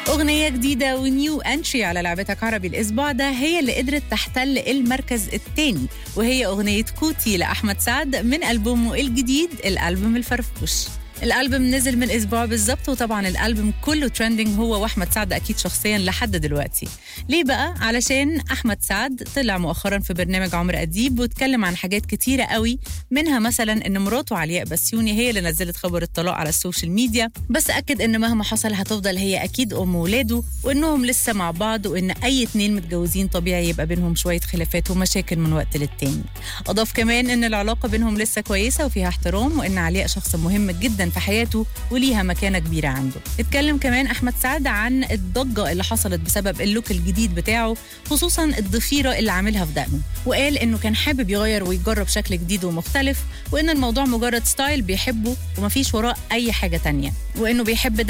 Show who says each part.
Speaker 1: أغنية جديدة ونيو انتري على لعبتك عربي الأسبوع ده هي اللي قدرت تحتل المركز الثاني وهي أغنية كوتي لأحمد سعد من ألبومه الجديد الألبوم الفرفوش الألبوم نزل من أسبوع بالظبط وطبعا الألبوم كله ترندنج هو وأحمد سعد أكيد شخصيا لحد دلوقتي ليه بقى؟ علشان أحمد سعد طلع مؤخرا في برنامج عمرو أديب واتكلم عن حاجات كتيرة قوي منها مثلا إن مراته علياء بسيوني هي اللي نزلت خبر الطلاق على السوشيال ميديا بس أكد إن مهما حصل هتفضل هي أكيد أم ولاده وإنهم لسه مع بعض وإن أي اتنين متجوزين طبيعي يبقى بينهم شوية خلافات ومشاكل من وقت للتاني أضاف كمان إن العلاقة بينهم لسه كويسة وفيها احترام وإن علياء شخص مهم جدا في حياته وليها مكانة كبيرة عنده اتكلم كمان أحمد سعد عن الضجة اللي حصلت بسبب اللوك الجديد بتاعه خصوصا الضفيرة اللي عاملها في دقنه وقال إنه كان حابب يغير ويجرب شكل جديد ومختلف وإن الموضوع مجرد ستايل بيحبه ومفيش وراه أي حاجة تانية وإنه بيحب